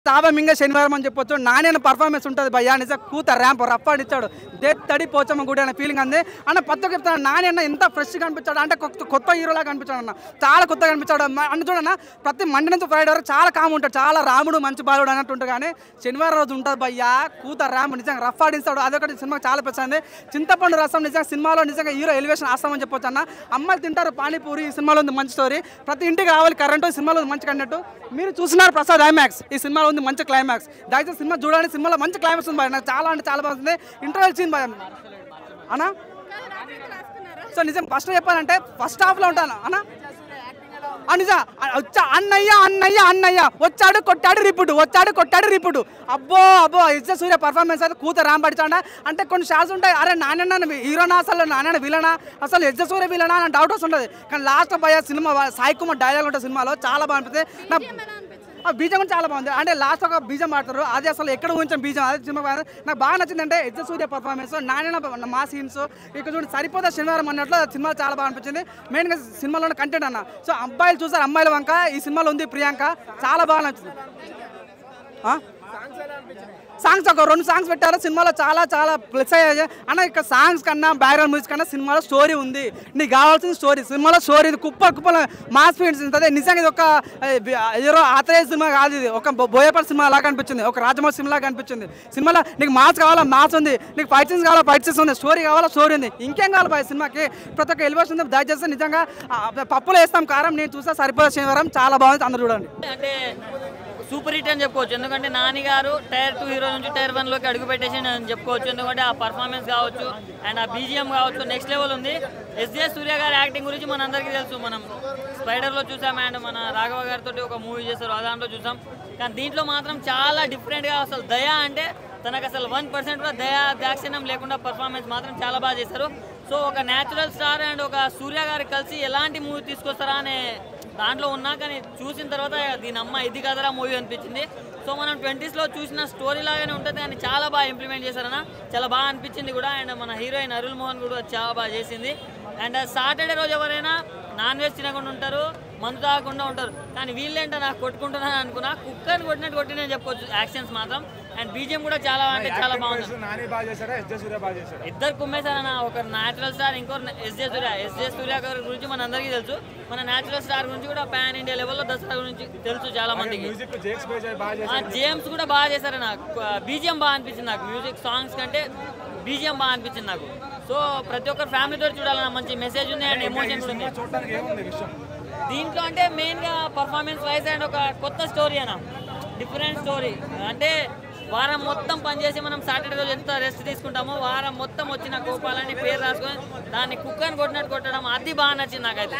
తాపమింగ శనివారం అని చెప్పొచ్చు నాణ్యన పర్ఫార్మెన్స్ ఉంటుంది భయ్యా నిజం కూత ర్యాంప్ రఫ్ ఇచ్చాడు తడి పోచమ్మ గుడి అనే ఫీలింగ్ అంది అన్న పత్త చెప్తాను నాణ్యన ఎంత ఫ్రెష్గా కనిపించాడు అంటే కొత్త కొత్త హీరోలా కనిపించాడు అన్న చాలా కొత్తగా కనిపించాడు మ- అన్న చూడన్న ప్రతి మండి నుంచి ఫ్రైడే వరకు చాలా కామ్ ఉంటాడు చాలా రాముడు మంచి బాలుడు అన్నట్టు ఉంటుంది కానీ శనివారం రోజు ఉంటుంది భయ్యా కూత ర్యాంప్ నిజంగా రఫ్ ఆడిస్తాడు అదొకటి సినిమాకి చాలా పెచ్చింది చింతపండు రసం నిజంగా సినిమాలో నిజంగా హీరో ఎలివేషన్ ఆస్తామని చెప్పొచ్చు అన్న అమ్మాయిలు తింటారు పానీపూరి ఈ సినిమాలో ఉంది మంచి స్టోరీ ప్రతి ఇంటికి రావాలి కరెంటు ఈ సినిమాలో ఉంది మంచి కంటెంట్ మీరు చూస్తున్నారు ప్రసాద్ ఐమాక్స్ ఈ సినిమాలో ఉంది మంచి క్లైమాక్స్ దయచేసి సినిమా చూడండి సినిమాలో మంచి క్లైమాక్స్ ఉంది భయ నాకు చాలా అంటే చాలా బాగుంది ఇంటర్వెల్ సీన్ భయ అన్నా సో నిజం ఫస్ట్ చెప్పాలంటే ఫస్ట్ హాఫ్లో ఉంటాను అన్నా ఆ నిజం ఆ వచ్చా అన్నయ్య అన్నయ్య అన్నయ్య వచ్చాడు కొట్టాడు రిపీట్ వచ్చాడు కొట్టాడు రిపీట్ అబ్బో అబ్బో ఇచ్చే సూర్య పర్ఫార్మెన్స్ అయితే కూత రామ్ పడిచాడ అంటే కొన్ని షాట్స్ ఉంటాయి అరే నాన్న హీరోనా అసలు నాన్న విలనా అసలు యజ్జ సూర్య విలనా అని డౌట్ వస్తుంటుంది కానీ లాస్ట్ భయ సినిమా సాయి కుమార్ డైలాగ్ ఉంటుంది సినిమాలో చాలా బాగా అనిపిస్తుంది నా ఆ బీజం కూడా చాలా బాగుంది అంటే లాస్ట్ ఒక బీజం ఆడతారు అది అసలు ఎక్కడ ఉంచాం బీజం అదే సినిమా బాగా- నాకు బాగా నచ్చింది అంటే ఎజ్జ సూర్య పర్ఫార్మెన్స్ నాణ్యన మా సీన్స్ ఇక్కడ చూడండి సరిపోతే శనివారం అన్నట్లు సినిమా చాలా బాగా అనిపించింది మెయిన్గా సినిమాలో కంటెంట్ అన్న సో అబ్బాయిలు చూసారు అమ్మాయిల వంక ఈ సినిమాలో ఉంది ప్రియాంక చాలా బాగా నచ్చింది ఆ? సాంగ్స్ ఒక రెండు సాంగ్స్ పెట్టారు సినిమాలో చాలా చాలా ప్లస్ అయ్యాయి అన్న ఇక సాంగ్స్ కన్నా బ్యాక్గ్రౌండ్ మ్యూజిక్ కన్నా సినిమాలో స్టోరీ ఉంది నీకు కావాల్సిన స్టోరీ సినిమాలో స్టోరీ ఇది కుప్ప కుప్పల మాస్ ఫీల్డ్స్ ఉంటుంది నిజంగా ఇది ఒక ఏదో ఆత్రేయ సినిమా కాదు ఇది ఒక బో- బోయపల్లి సినిమా లాగా అనిపించింది ఒక రాజమౌళి సినిమా లాగా అనిపించింది సినిమాలో నీకు మాస్ కావాలా మాస్ ఉంది నీకు ఫైట్ సీన్స్ కావాలా ఫైట్ సీన్స్ ఉంది స్టోరీ కావాలా స్టోరీ ఉంది ఇంకేం కావాలి బాయ్ సినిమాకి ప్రతి ఒక్క ఎలివేషన్ ఉంది దయచేసి నిజంగా ఆ, పప్పులో వేస్తాం కారం నేను చూసా సరిపోయే శనివారం చాలా బాగుంది అందరూ చూడండి అంటే సూపర్ హిట్ అని చెప్పుకోవచ్చు ఎందుకంటే Nani garu tier two hero నుంచి టైర్ వన్ లోకి అడుగు పెట్టేసి అని చెప్పుకోవచ్చు ఎందుకంటే ఆ పర్ఫార్మెన్స్ కావచ్చు అండ్ ఆ బీజిఎం కావచ్చు నెక్స్ట్ లెవెల్ ఉంది ఎస్జే సూర్య గారి యాక్టింగ్ గురించి మన అందరికీ తెలుసు మనం స్పైడర్ లో చూసాం అండ్ మన రాఘవ గారితో ఒక మూవీ చేస్తారు ఆ దాంట్లో చూసాం కానీ దీంట్లో మాత్రం చాలా డిఫరెంట్ గా అసలు దయా అంటే తనకు అసలు వన్ పర్సెంట్ కూడా దయా దాక్షిణ్యం లేకుండా పర్ఫార్మెన్స్ మాత్రం చాలా బాగా చేశారు సో ఒక న్యాచురల్ స్టార్ అండ్ ఒక సూర్య గారు కలిసి ఎలాంటి మూవీ తీసుకొస్తారా అనే దాంట్లో ఉన్నా కానీ చూసిన తర్వాత దీని అమ్మ ఇది కదరా మూవీ అనిపించింది సో మనం ట్వంటీస్లో చూసిన స్టోరీ లాగానే ఉంటుంది కానీ చాలా బాగా ఇంప్లిమెంట్ చేశారన్న చాలా బాగా అనిపించింది కూడా అండ్ మన హీరోయిన్ అరుల్ మోహన్ కూడా చాలా బాగా చేసింది అండ్ సాటర్డే రోజు ఎవరైనా నాన్ వెజ్ తినకుండా ఉంటారు మందు తాగకుండా ఉంటారు కానీ వీళ్ళేంట నాకు కొట్టుకుంటున్నాను అనుకున్నా కుక్కర్ని కొట్టినట్టు కొట్టి నేను చెప్పుకోవచ్చు యాక్షన్స్ మాత్రం అండ్ బీజిఎం కూడా చాలా అంటే చాలా బాగుంది నాని బాగా చేశారా ఎస్ జే సూర్య బాగా చేశారా ఇద్దరు కుమ్మేశారన్న ఒకరు న్యాచురల్ స్టార్ ఇంకోరు ఎస్జే సూర్య ఎస్జే సూర్య గారి గురించి మన అందరికీ తెలుసు మన న్యాచురల్ స్టార్ గురించి కూడా పాన్ ఇండియా లెవెల్లో దసరా గురించి తెలుసు చాలా మందికి మ్యూజిక్ జేక్స్ బేజాయ్ బాగా ఆ చేశారు జేమ్స్ కూడా బాగా చేశారు నాకు బీజిఎం బాగా అనిపించింది నాకు మ్యూజిక్ సాంగ్స్ కంటే బీజిఎం బాగా అనిపించింది నాకు సో ప్రతి ఒక్కరు ఫ్యామిలీతో చూడాలన్న మంచి మెసేజ్ ఉంది అండ్ ఎమోషన్స్ ఉంది చూడడానికి ఏముంది విషయం దీంట్లో అంటే మెయిన్గా పర్ఫార్మెన్స్ వైజ్ అండ్ ఒక కొత్త స్టోరీ అన్న డిఫరెంట్ స్టోరీ అంటే వారం మొత్తం పనిచేసి మనం సాటర్డే రోజు ఎంత రెస్ట్ తీసుకుంటామో వారం మొత్తం వచ్చిన కోపాలని పేరు రాసుకొని దాన్ని కుక్కని కొట్టినట్టు కొట్టడం అది బాగా నచ్చింది నాకైతే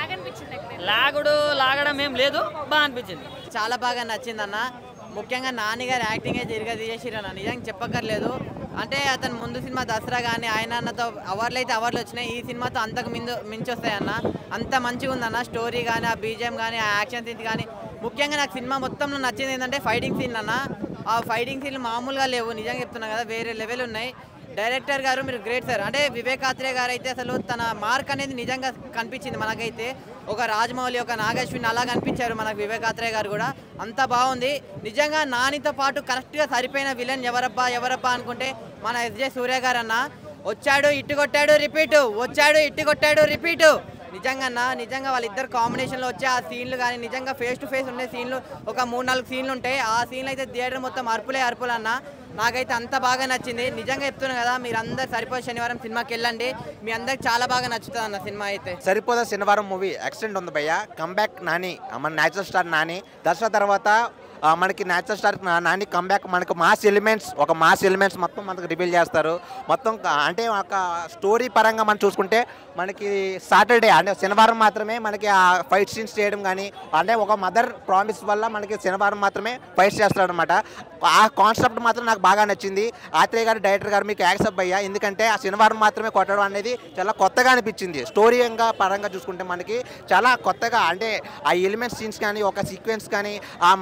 లాగుడు లాగడం ఏం లేదు బాగా అనిపించింది చాలా బాగా నచ్చింది అన్న ముఖ్యంగా నాని గారి యాక్టింగ్ అయితే తిరిగి తీసేసిరన్న నిజంగా చెప్పక్కర్లేదు అంటే అతను ముందు సినిమా దసరా కానీ ఆయన అన్నతో అవార్డులు అయితే అవార్డులు వచ్చినాయి ఈ సినిమాతో అంతకు మిందు మించి వస్తాయన్న అంత మంచిగా ఉందన్న స్టోరీ కానీ ఆ బీజిఎం కానీ ఆ యాక్షన్ సీన్స్ కానీ ముఖ్యంగా నాకు సినిమా మొత్తంలో నచ్చింది ఏంటంటే ఫైటింగ్ సీన్ అన్న ఆ ఫైటింగ్ సీన్లు మామూలుగా లేవు నిజంగా చెప్తున్నా కదా వేరే లెవెల్ ఉన్నాయి డైరెక్టర్ గారు మీరు గ్రేట్ సార్ అంటే వివేక్ ఆత్రేయ గారు అయితే అసలు తన మార్క్ అనేది నిజంగా కనిపించింది మనకైతే ఒక రాజమౌళి ఒక నాగశ్విన్ అలా కనిపించారు మనకు వివేక్ ఆత్రేయ గారు కూడా అంత బాగుంది నిజంగా నానితో పాటు కరెక్ట్గా సరిపోయిన విలన్ ఎవరబ్బా ఎవరబ్బా అనుకుంటే మన ఎస్జే సూర్య గారు అన్న వచ్చాడు ఇట్టు కొట్టాడు రిపీట్ వచ్చాడు ఇట్టు కొట్టాడు రిపీట్ నిజంగా అన్న నిజంగా వాళ్ళిద్దరు కాంబినేషన్లో వచ్చే ఆ సీన్లు కానీ నిజంగా ఫేస్ టు ఫేస్ ఉండే సీన్లు ఒక మూడు నాలుగు సీన్లు ఉంటాయి ఆ సీన్లు అయితే థియేటర్ మొత్తం అరుపులే అరుపులు అన్న నాకైతే అంత బాగా నచ్చింది నిజంగా చెప్తున్నా కదా మీరు అందరు సరిపోయే శనివారం సినిమాకి వెళ్ళండి మీ అందరికి చాలా బాగా నచ్చుతుంది అన్న సినిమా అయితే సరిపోదా శనివారం మూవీ యాక్సిడెంట్ ఉంది భయ్య కంబ్యాక్ నాని మన న్యాచురల్ స్టార్ నాని దసరా తర్వాత ఆ, మనకి న్యాచురల్ స్టార్ నా- నాని కంబ్యాక్ మనకు మాస్ ఎలిమెంట్స్ ఒక మాస్ ఎలిమెంట్స్ మొత్తం మనకు రివీల్ చేస్తారు మొత్తం క- అంటే ఒక స్టోరీ పరంగా మనం చూసుకుంటే మనకి సాటర్డే అంటే శనివారం మాత్రమే మనకి ఆ ఫైట్ సీన్స్ చేయడం కానీ అంటే ఒక మదర్ ప్రామిస్ వల్ల మనకి శనివారం మాత్రమే ఫైట్స్ చేస్తారనమాట ఆ కాన్సెప్ట్ మాత్రం నాకు బాగా నచ్చింది ఆత్రేయ గారు డైరెక్టర్ గారు మీకు యాక్సెప్ట్ అయ్యా ఎందుకంటే ఆ శనివారం మాత్రమే కొట్టడం అనేది చాలా కొత్తగా అనిపించింది స్టోరీగా పరంగా చూసుకుంటే మనకి చాలా కొత్తగా అంటే ఆ ఎలిమెంట్ సీన్స్ కానీ ఒక సీక్వెన్స్ కానీ ఆ మాస్ సీన్స్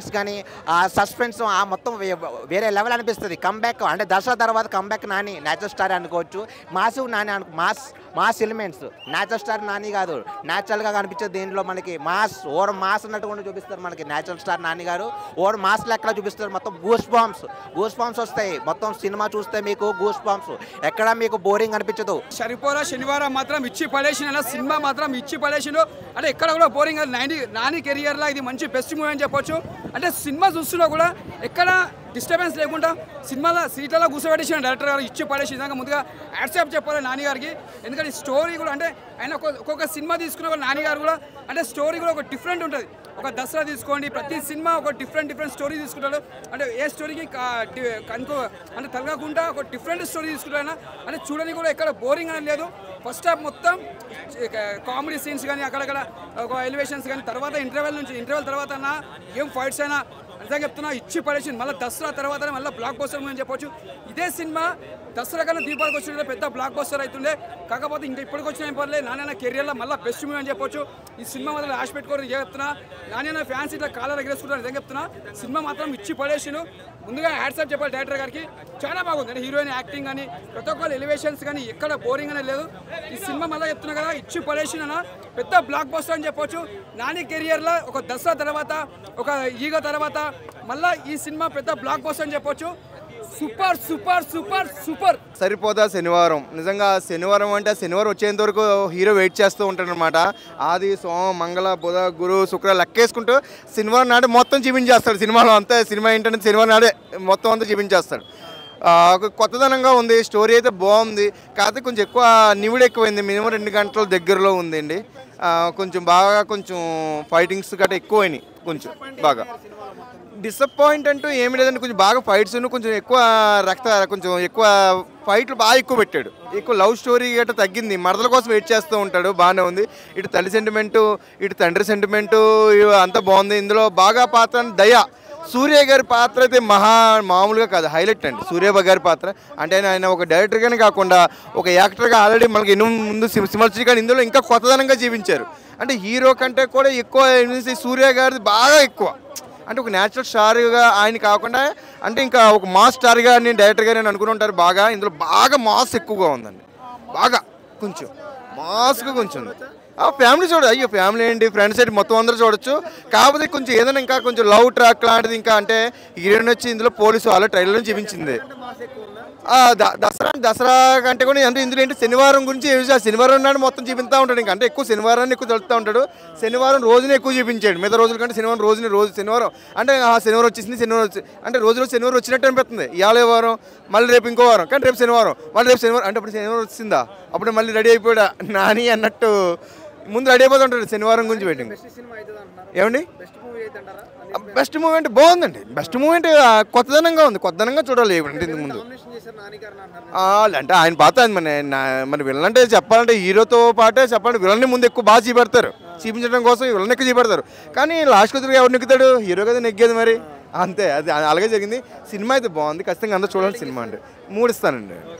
క్లైమాక్స్ కానీ ఆ సస్పెన్స్ ఆ మొత్తం వే- వేరే లెవెల్ అనిపిస్తుంది కంబ్యాక్ అంటే దసరా తర్వాత కంబ్యాక్ నాని న్యాచురల్ స్టార్ అనుకోవచ్చు మాసివ్ నాని అనుకో mass mass elements natural star Nani కాదు న్యాచురల్గా కనిపించే దీంట్లో మనకి మాస్ ఓవర్ మాస్ అన్నట్టు కూడా చూపిస్తారు మనకి న్యాచురల్ స్టార్ నాని గారు ఓవర్ మాస్ లెక్కలా చూపిస్తారు మొత్తం గూస్ బాంబ్స్ గూస్ బాంబ్స్ వస్తాయి మొత్తం సినిమా చూస్తే మీకు గూస్ బాంబ్స్ ఎక్కడ మీకు బోరింగ్ అనిపించదు సరిపోరా శనివారం మాత్రం ఇచ్చి పడేసిన సినిమా మాత్రం ఇచ్చి పడేసిండు అంటే ఎక్కడ కూడా బోరింగ్ నాని నాని కెరియర్లో ఇది మంచి బెస్ట్ మూవీ అని చెప్పొచ్చు అంటే సినిమా చూస్తున్నా కూడా ఎక్కడ డిస్టర్బెన్స్ లేకుండా సినిమాలో సీట్లలో కూర్చోబెట్టేసిన డైరెక్టర్ గారు ఇచ్చి పడేసి విధంగా ముందుగా యాడ్సాప్ చెప్పాలి నాని గారికి ఎందుకంటే స్టోరీ కూడా అంటే ఆయన ఒక్కొక్క- ఒక్కొక్క సినిమా తీసుకున్న కూడా నాని గారు కూడా అంటే స్టోరీ కూడా ఒక డిఫరెంట్ ఉంటుంది ఒక దసరా తీసుకోండి ప్రతి సినిమా ఒక డిఫరెంట్ డిఫరెంట్ స్టోరీ తీసుకుంటాడు అంటే ఏ స్టోరీకి కా- డి- కనుకో అంటే తలగకుండా ఒక డిఫరెంట్ స్టోరీ తీసుకుంటాడు ఆయన అంటే చూడని కూడా ఎక్కడ బోరింగ్ అనేది లేదు ఫస్ట్ హాఫ్ మొత్తం కామెడీ సీన్స్ కానీ అక్కడక్కడ ఒక ఎలివేషన్స్ కానీ తర్వాత ఇంటర్వెల్ నుంచి ఇంటర్వెల్ తర్వాత అన్న ఏం ఫైట్స్ అయినా నిజంగా చెప్తున్నా ఇచ్చి పడేసింది మళ్ళీ దసరా తర్వాత మళ్ళీ బ్లాక్ బస్టర్ అని చెప్పొచ్చు ఇదే సినిమా దసరా కన్నా దీపావళికి వచ్చిన పెద్ద బ్లాక్ బస్టర్ అవుతుండే కాకపోతే ఇంకా ఇప్పటికి వచ్చిన ఏం పర్లేదు నాన్న కెరియర్లో మళ్ళీ బెస్ట్ మూవీ అని చెప్పొచ్చు ఈ సినిమా మాత్రం ఆశ పెట్టుకోవడం చెప్తున్నా నాన్న ఫ్యాన్స్ ఇట్లా కాలర్ ఎగరేసుకుంటారు నిజంగా చెప్తున్నా సినిమా మాత్రం ఇచ్చి పడేసిను ముందుగా హ్యాట్సాప్ చెప్పాలి డైరెక్టర్ గారికి చాలా బాగుంది అంటే హీరోయిన్ యాక్టింగ్ కానీ ప్రతి ఒక్కరు ఎలివేషన్స్ కానీ ఎక్కడ బోరింగ్ అనేది లేదు ఈ సినిమా మళ్ళీ చెప్తున్నా కదా ఇచ్చి పడేసిన పెద్ద బ్లాక్ బస్టర్ అని చెప్పొచ్చు నాని కెరియర్లో ఒక దసరా తర్వాత ఒక ఈగ తర్వాత మళ్ళీ ఈ సినిమా పెద్ద బ్లాక్ బస్టర్ అని చెప్పొచ్చు super super super super Saripodhaa Sanivaaram నిజంగా శనివారం అంటే శనివారం వచ్చేంత వరకు హీరో వెయిట్ చేస్తూ ఉంటాడు అనమాట ఆది సోమ మంగళ బుధ గురు శుక్ర లెక్కేసుకుంటూ శనివారం నాడు మొత్తం చూపించేస్తాడు సినిమాలో అంతా సినిమా ఏంటంటే శనివారం నాడే మొత్తం అంతా చూపించేస్తాడు ఆ, ఒక కొత్తదనంగా ఉంది స్టోరీ అయితే బాగుంది కాకపోతే కొంచెం ఎక్కువ నివిడ ఎక్కువైంది మినిమం రెండు గంటల దగ్గరలో ఉందండి ఆ, కొంచెం బాగా కొంచెం ఫైటింగ్స్ గట్రా ఎక్కువైనాయి కొంచెం బాగా డిసప్పాయింట్ అంటూ ఏమి లేదండి కొంచెం బాగా ఫైట్స్ కొంచెం ఎక్కువ రక్త కొంచెం ఎక్కువ ఫైట్లు బాగా ఎక్కువ పెట్టాడు ఎక్కువ లవ్ స్టోరీ గట్రా తగ్గింది మరదల కోసం వెయిట్ చేస్తూ ఉంటాడు బాగానే ఉంది ఇటు తల్లి సెంటిమెంటు ఇటు తండ్రి సెంటిమెంటు అంతా బాగుంది ఇందులో బాగా పాత్ర దయ సూర్య గారి పాత్ర అయితే మహా మామూలుగా కాదు హైలైట్ అండి సూర్య గారి పాత్ర అంటే ఆయన- ఆయన ఒక డైరెక్టర్గానే కాకుండా ఒక యాక్టర్గా ఆల్రెడీ మనకి ఎన్నో ముందు సిమ- సినిమాలు చూసి కానీ ఇందులో ఇంకా కొత్తదనంగా జీవించారు అంటే హీరో కంటే కూడా ఎక్కువ ఎలిమెంట్స్ ఈ సూర్య గారిది బాగా ఎక్కువ అంటే ఒక న్యాచురల్ స్టార్గా ఆయన కాకుండా అంటే ఇంకా ఒక మాస్ స్టార్గా నేను డైరెక్టర్గా నేను అనుకుని ఉంటారు బాగా ఇందులో బాగా మాస్ ఎక్కువగా ఉందండి బాగా కొంచెం మాస్గా కొంచెం ఉంది ఆ ఫ్యామిలీ చూడ అయ్యో ఫ్యామిలీ ఏంటి ఫ్రెండ్స్ ఏంటి మొత్తం అందరూ చూడొచ్చు కాకపోతే కొంచెం ఏదైనా ఇంకా కొంచెం లవ్ ట్రాక్ లాంటిది ఇంకా అంటే హీరోయిన్ వచ్చి ఇందులో పోలీసు వాళ్ళ ట్రైలర్ చూపించింది ఆ, ద- దసరా దసరా కంటే కూడా అంటే ఇందులో ఏంటి శనివారం గురించి ఏమి చేయాలి? శనివారం నాడు మొత్తం చూపిస్తూ ఉంటాడు ఇంకా అంటే ఎక్కువ శనివారాన్ని ఎక్కువ తెలుస్తూ ఉంటాడు శనివారం రోజునే ఎక్కువ చూపించాడు మిగతా రోజుల కంటే శనివారం రోజుని రోజు శనివారం అంటే ఆ శనివారం వచ్చేసింది శనివారం వచ్చి అంటే రోజు రోజు శనివారం వచ్చినట్టు అనిపిస్తుంది ఇవాళ ఏ వారం మళ్ళీ రేపు ఇంకో వారం కానీ రేపు శనివారం మళ్ళీ రేపు శనివారం అంటే అప్పుడు శనివారం వచ్చిందా అప్పుడు మళ్ళీ రెడీ అయిపోయాడా నాని అన్నట్టు ముందు రెడీ అయిపోతుంటాడు శనివారం గురించి వెయిటింగ్ ఏమండి బెస్ట్ మూవీ అంటే బాగుందండి బెస్ట్ మూవీ అంటే ఆ, కొత్తదనంగా ఉంది కొత్తదనంగా చూడాలి అంటే ఇంతకు ముందు ఆ, అంటే ఆయన పాత ఆయన మన నా- మరి విలన్ అంటే చెప్పాలంటే హీరోతో పాటే చెప్పాలంటే విలన్ని ముందు ఎక్కువ బాగా చూపెడతారు చూపించడం కోసం విలన్ ఎక్కువ చూపెడతారు కానీ లాస్ట్ కుదిరిగా ఎవరు నెక్కుతాడు హీరో కదా నెగ్గేది మరి అంతే అది అలాగే జరిగింది సినిమా అయితే బాగుంది ఖచ్చితంగా అందరూ చూడాలి సినిమా అంటే మూడు ఇస్తానండి